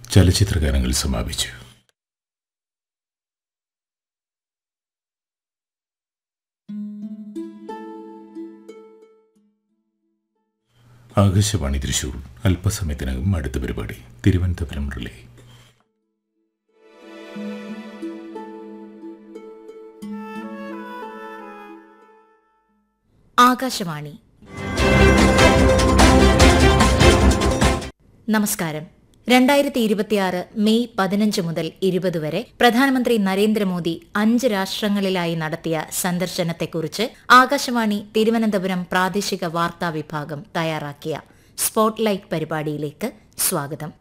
ചലച്ചിത്രഗാനങ്ങൾ സമാപിച്ചു ആകാശവാണി തൃശൂർ അല്പസമയത്തിനകം അടുത്ത പരിപാടി തിരുവനന്തപുരം റിലേ ആകാശവാണി നമസ്കാരം രണ്ടായിരത്തി ഇരുപത്തിയാറ് മെയ് പതിനഞ്ച് മുതൽ ഇരുപത് വരെ പ്രധാനമന്ത്രി നരേന്ദ്രമോദി അഞ്ച് രാഷ്ട്രങ്ങളിലായി നടത്തിയ സന്ദർശനത്തെക്കുറിച്ച് ആകാശവാണി തിരുവനന്തപുരം പ്രാദേശിക വാർത്താ വിഭാഗം തയ്യാറാക്കിയ സ്പോട്ട്ലൈറ്റ് പരിപാടിയിലേക്ക് സ്വാഗതം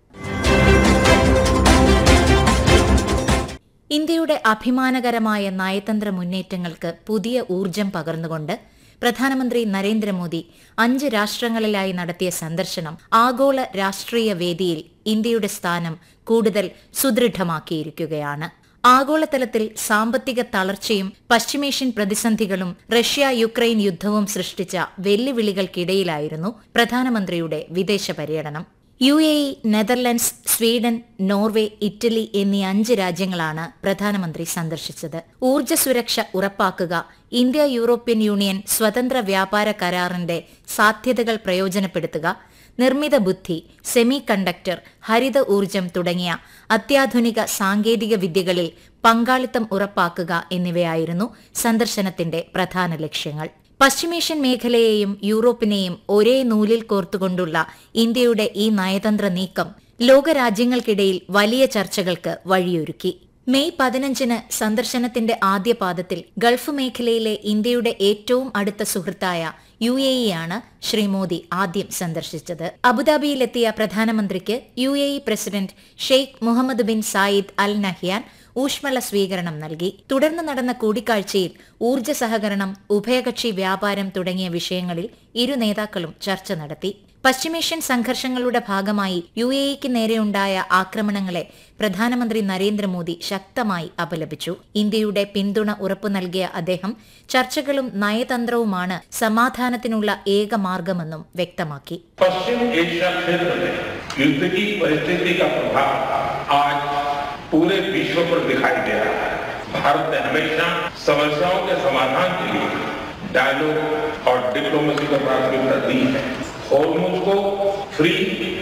ഇന്ത്യയുടെ അഭിമാനകരമായ നയതന്ത്ര മുന്നേറ്റങ്ങൾക്ക് പുതിയ ഊർജം പകർന്നുകൊണ്ട് പ്രധാനമന്ത്രി നരേന്ദ്രമോദി അഞ്ച് രാഷ്ട്രങ്ങളിലായി നടത്തിയ സന്ദർശനം ആഗോള രാഷ്ട്രീയ വേദിയിൽ ഇന്ത്യയുടെ സ്ഥാനം കൂടുതൽ സുദൃഢമാക്കിയിരിക്കുകയാണ് ആഗോളതലത്തിൽ സാമ്പത്തിക തളർച്ചയും പശ്ചിമേഷ്യൻ പ്രതിസന്ധികളും റഷ്യ യുക്രൈൻ യുദ്ധവും സൃഷ്ടിച്ച വെല്ലുവിളികൾക്കിടയിലായിരുന്നു പ്രധാനമന്ത്രിയുടെ വിദേശ പര്യടനം U A E Netherlands Sweden Norway Italy എന്നീ അഞ്ച് രാജ്യങ്ങളാണ് പ്രധാനമന്ത്രി സന്ദർശിച്ചത് ഊർജ്ജ സുരക്ഷ ഉറപ്പാക്കുക ഇന്ത്യ യൂറോപ്യൻ യൂണിയൻ സ്വതന്ത്ര വ്യാപാര കരാറിന്റെ സാധ്യതകൾ പ്രയോജനപ്പെടുത്തുക നിർമ്മിത ബുദ്ധി സെമി കണ്ടക്ടർ ഹരിത ഊർജം തുടങ്ങിയ അത്യാധുനിക സാങ്കേതിക വിദ്യകളിൽ പങ്കാളിത്തം ഉറപ്പാക്കുക എന്നിവയായിരുന്നു സന്ദർശനത്തിന്റെ പ്രധാന ലക്ഷ്യങ്ങൾ പശ്ചിമേഷ്യൻ മേഖലയെയും യൂറോപ്പിനെയും ഒരേ നൂലിൽ കോർത്തുകൊണ്ടുള്ള ഇന്ത്യയുടെ ഈ നയതന്ത്ര നീക്കം ലോകരാജ്യങ്ങൾക്കിടയിൽ വലിയ ചർച്ചകൾക്ക് വഴിയൊരുക്കി മെയ് പതിനഞ്ചിന് സന്ദർശനത്തിന്റെ ആദ്യ പാദത്തിൽ ഗൾഫ് മേഖലയിലെ ഇന്ത്യയുടെ ഏറ്റവും അടുത്ത സുഹൃത്തായ യു എ ഇ ആണ് ശ്രീ മോദി ആദ്യം സന്ദർശിച്ചത് അബുദാബിയിലെത്തിയ പ്രധാനമന്ത്രിക്ക് U A E president Sheikh Mohammed bin Zayed Al Nahyan ഊഷ്മള സ്വീകരണം നൽകി തുടർന്ന് നടന്ന കൂടിക്കാഴ്ചയിൽ ഊർജ്ജ സഹകരണം ഉഭയകക്ഷി വ്യാപാരം തുടങ്ങിയ വിഷയങ്ങളിൽ ഇരു നേതാക്കളും ചർച്ച നടത്തി പശ്ചിമേഷ്യൻ സംഘർഷങ്ങളുടെ ഭാഗമായി യു എ ഇക്ക് നേരെയുണ്ടായ ആക്രമണങ്ങളെ പ്രധാനമന്ത്രി നരേന്ദ്രമോദി ശക്തമായി അപലപിച്ചു ഇന്ത്യയുടെ പിന്തുണ ഉറപ്പു നൽകിയ അദ്ദേഹം ചർച്ചകളും നയതന്ത്രവുമാണ് സമാധാനത്തിനുള്ള ഏക മാർഗമെന്നും വ്യക്തമാക്കി पश्चिम एशिया क्षेत्र में युद्ध की परिस्थिति का प्रभाव आज पूरे विश्व पर दिखाई दे रहा है भारत ने हमेशा समस्याओं के समाधान के लिए डायलॉग और डिप्लोमेसी को प्राथमिकता दी है हॉर्मोन को फ्री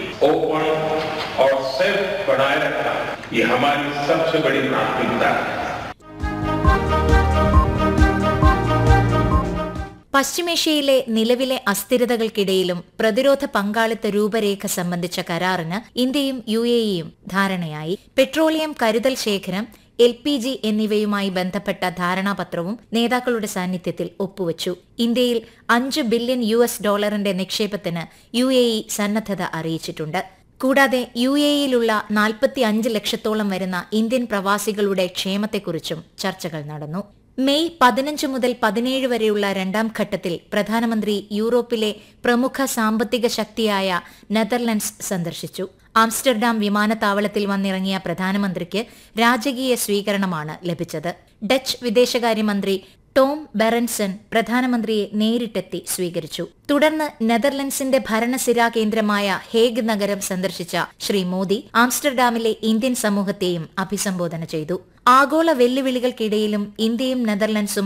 ओपन और सेफ बनाए रखना ये हमारी सबसे बड़ी प्राथमिकता है പശ്ചിമേഷ്യയിലെ നിലവിലെ അസ്ഥിരതകൾക്കിടയിലും പ്രതിരോധ പങ്കാളിത്ത രൂപരേഖ സംബന്ധിച്ച കരാറിന് ഇന്ത്യയും യു എ ഇയും ധാരണയായി പെട്രോളിയം കരുതൽ ശേഖരം എൽ പി ജി എന്നിവയുമായി ബന്ധപ്പെട്ട ധാരണാപത്രവും നേതാക്കളുടെ സാന്നിധ്യത്തിൽ ഒപ്പുവച്ചു ഇന്ത്യയിൽ അഞ്ച് ബില്യൺ യു എസ് ഡോളറിന്റെ നിക്ഷേപത്തിന് യു എ ഇ സന്നദ്ധത അറിയിച്ചിട്ടുണ്ട് കൂടാതെ യു എ ഇയിലുള്ള നാൽപ്പത്തി അഞ്ച് ലക്ഷത്തോളം വരുന്ന ഇന്ത്യൻ പ്രവാസികളുടെ ക്ഷേമത്തെക്കുറിച്ചും ചർച്ചകൾ നടന്നു മെയ് പതിനഞ്ച് മുതൽ പതിനേഴ് വരെയുള്ള രണ്ടാം ഘട്ടത്തിൽ പ്രധാനമന്ത്രി യൂറോപ്പിലെ പ്രമുഖ സാമ്പത്തിക ശക്തിയായ നെതർലൻഡ്സ് സന്ദർശിച്ചു ആംസ്റ്റർഡാം വിമാനത്താവളത്തിൽ വന്നിറങ്ങിയ പ്രധാനമന്ത്രിക്ക് രാജകീയ സ്വീകരണമാണ് ലഭിച്ചത് ഡച്ച് വിദേശകാര്യമന്ത്രി ടോം ബെറൻസൺ പ്രധാനമന്ത്രിയെ നേരിട്ടെത്തി സ്വീകരിച്ചു തുടർന്ന് നെതർലൻഡ്സിന്റെ ഭരണസിരാ കേന്ദ്രമായ ഹേഗ് നഗരം സന്ദർശിച്ച ശ്രീ മോദി ആംസ്റ്റർഡാമിലെ ഇന്ത്യൻ സമൂഹത്തെയും അഭിസംബോധന ചെയ്തു ആഗോള വെല്ലുവിളികൾക്കിടയിലും ഇന്ത്യയും നെതർലൻഡ്സും